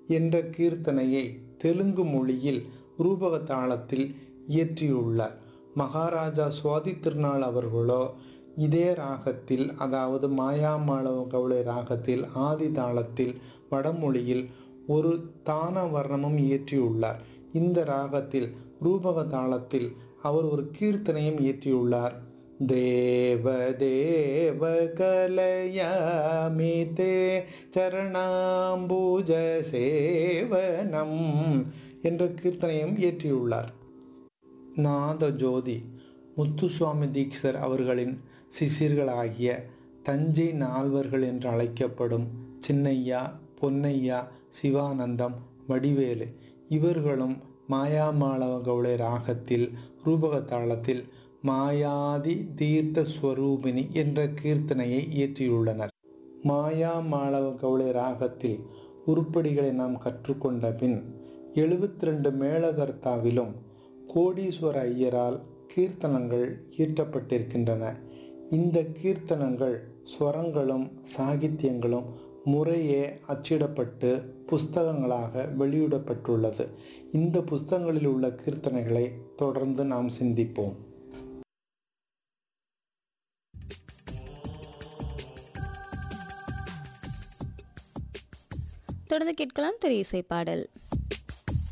என்ற கீர்த்தனையை தெலுங்கு மொழியில் ரூபக தாளத்தில் இயற்றியுள்ளார் மகாராஜா சுவாதி திருநாள் அவர்களோ இதே ராகத்தில் அதாவது மாயாமாளவ கவுளை ராகத்தில் ஆதி தாளத்தில் வடமொழியில் ஒரு தான வர்ணமும் இயற்றியுள்ளார் இந்த ராகத்தில் ரூபக தாளத்தில் அவர் ஒரு கீர்த்தனையும் இயற்றியுள்ளார் தேவ தேவ கலயாமிதே சரணாம்பூஜ சேவனம் என்ற கீர்த்தனையும் இயற்றியுள்ளார் நாத ஜோதி முத்துசுவாமி தீக்ஷர் அவர்களின் சிசிர்களாகிய தஞ்சை நால்வர்கள் என்று அழைக்கப்படும் சின்னையா பொன்னையா சிவானந்தம் வடிவேலு இவர்களும் மாயாமாளவ கவுளை ராகத்தில் ரூபக தாளத்தில் மாயாதி தீர்த்த ஸ்வரூபிணி என்ற கீர்த்தனையை இயற்றியுள்ளனர் மாயா மாளவ கவுளை ராகத்தில் உருப்படிகளை நாம் கற்றுக்கொண்ட பின் எழுபத்தி ரெண்டு மேளகர்த்தாவிலும் கோடீஸ்வர ஐயரால் கீர்த்தனங்கள் இயற்றப்பட்டிருக்கின்றன இந்த கீர்த்தனங்கள் ஸ்வரங்களும் சாகித்யங்களும் முறையே அச்சிடப்பட்டு புஸ்தகங்களாக வெளியிடப்பட்டுள்ளது இந்த புஸ்தகங்களில் உள்ள கீர்த்தனைகளை தொடர்ந்து நாம் சிந்திப்போம் தொடர்ந்து கேட்கலாம் திரு இசை பாடல்